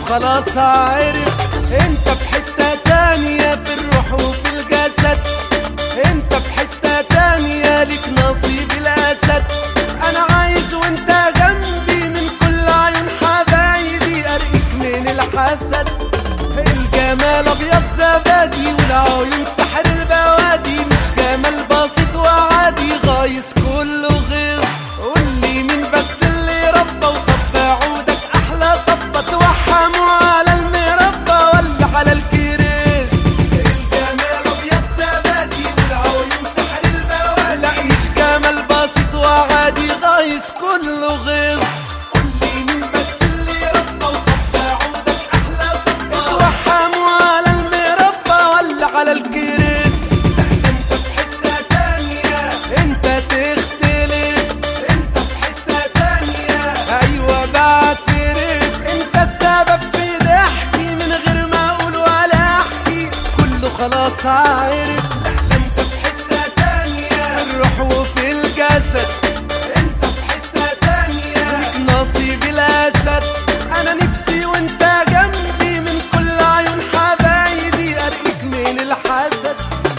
خلاص عارف انت في حتة تانية في الروح وفي الجسد انت في حتة تانية ليك نصيب الاسد انا عايز وانت جنبي من كل عيون حبايبي ارقيك من الحسد الجمال ابيض زبادي والعيون سحر البوادي مش جمال بسيط وعادي غايز كله غيظ قولي مين بس اللي ربى وصب عودك احلى صبة توحموا على المربى ولا على الكريز الجمال ابيض زبادي والعيون سحر البوادي لا مش جمال بسيط وعادي غايز كله غيظ قولي مين بس اللي ربى وصب عودك احلى صبة توحموا على المربى ولا على الكريز انت في حتة تانية انت تختلف انت في حتة تانية ايوه بعترف انت السبب في ضحكي من غير ما اقول ولا احكي كله خلاص عارف لا انت في حتة تانية الروح وفي الجسد انت في حتة تانية ليك نصيب الاسد انا نفسي وانت جنبي من كل عيون حبايبي ارقيك من الحسد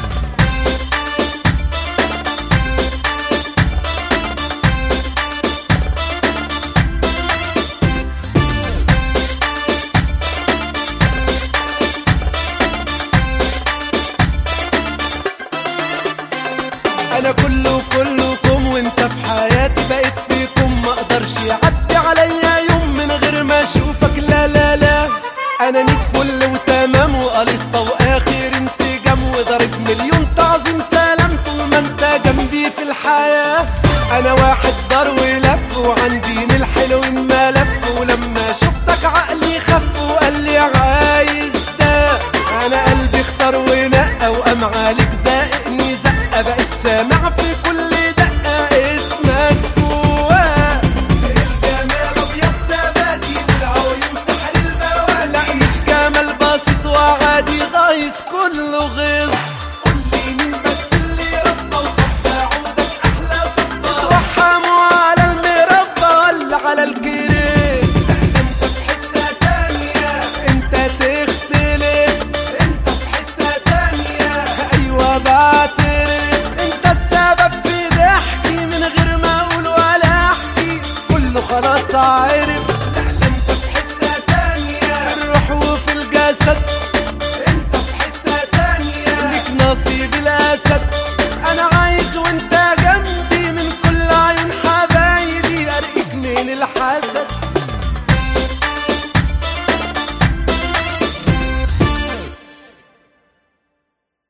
انا كله كلكم وانت في حياتي بقيت فيكم ما اقدرش يعدي عليا يوم من غير ما اشوفك لا لا لا انا نيت فل وتمام وقليصة واخر انسجام وضرب مليون تعظيم سلام طول ما انت جنبي في الحياة انا واحد دار ولف وعندي من الحلوين ملف ولما شفتك عقلي خف وقال لي عايز ده انا قلبي اختار ونقى وقام عليك زائقني زقه بقيت سامع في كل دقه اسمك جواه الجمال ابيض زبادي والعيون سحر البوادي لا مش جمال بسيط وعادي غايز كله غيظ قولي مين بس اللي ربى وصب عودك احلى صبة توحموا على المربى ولا على الكريم انت في حتة تانية انت تختلف انت في حتة تانية ايوه بعترف انت السبب في ضحكي من غير ما اقول ولا احكي كله خلاص عارف